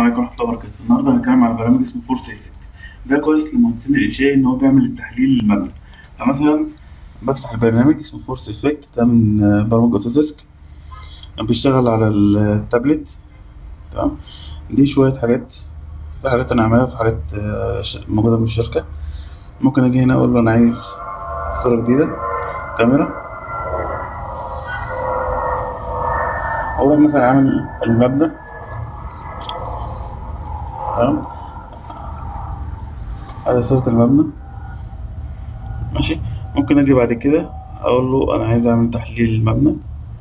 عليكم ورحمة الله وبركاته، النهارده هنتكلم على برنامج اسمه فورس افكت، ده كويس للمهندسين الإنشائي إن هو بيعمل التحليل المبنى، فمثلا بفتح البرنامج اسمه فورس افكت ده من آه، برامج اوتوديسك بيشتغل على التابلت تمام دي شوية حاجات في حاجات أنا عاملها في حاجات آه، ش- موجودة من الشركة ممكن أجي هنا أقول له أنا عايز صورة جديدة كاميرا أقول له مثلا عامل المبنى تمام على صورة المبنى ماشي ممكن اجي بعد كده اقول له انا عايز اعمل تحليل المبنى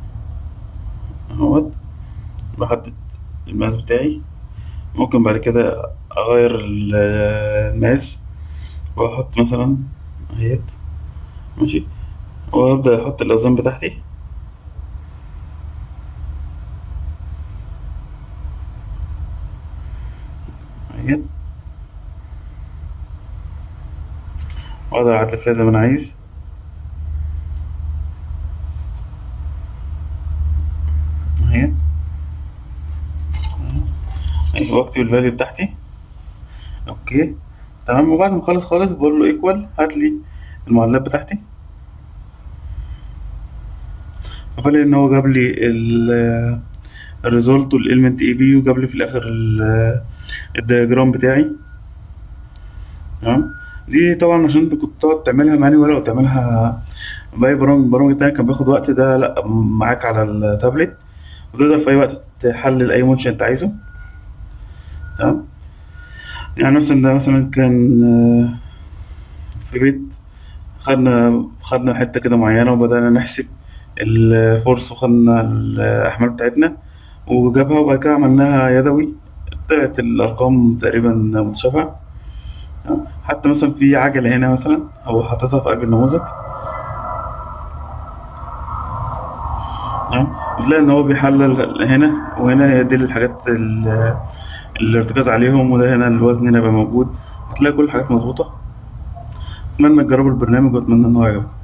اهوت بحدد المقاس بتاعي ممكن بعد كده اغير ال- المقاس واحط مثلا اهيت ماشي وابدا احط الاوزان بتاعتي اهيت واقدر اعدل فيها زي ما انا عايز اهيت أهي، واكتب الفاليو بتاعتي اوكي تمام وبعد ما اخلص خالص بقول له ايكوال هات لي المعادلات بتاعتي فبلاقي ان هو جاب لي ال الريزولت والاليمنت اي بي وجاب لي في الاخر ال- الدياجرام بتاعي تمام دي طبعا عشان انت كنت تقعد تعملها مانيوال او تعملها باي برامج برامج تانية كان بياخد وقت ده لا معاك على التابلت وتقدر في اي وقت تحلل اي منشأ انت عايزه تمام يعني مثلا ده مثلا كان آه، في بيت خدنا خدنا حتة كده معينة وبدأنا نحسب الفورس وخدنا الأحمال بتاعتنا وجابها وبعد كده عملناها يدوي طلعت الأرقام تقريبا متشابهة تمام؟ حتى مثلا في عجلة هنا مثلا هو حاططها في قلب النموذج تمام وتلاقي إن هو بيحلل هنا وهنا هي دي الحاجات ال- الارتكاز عليهم وده هنا الوزن هنا يبقى موجود هتلاقي كل الحاجات مظبوطة أتمنى تجربوا البرنامج وأتمنى إن هو يعجبكم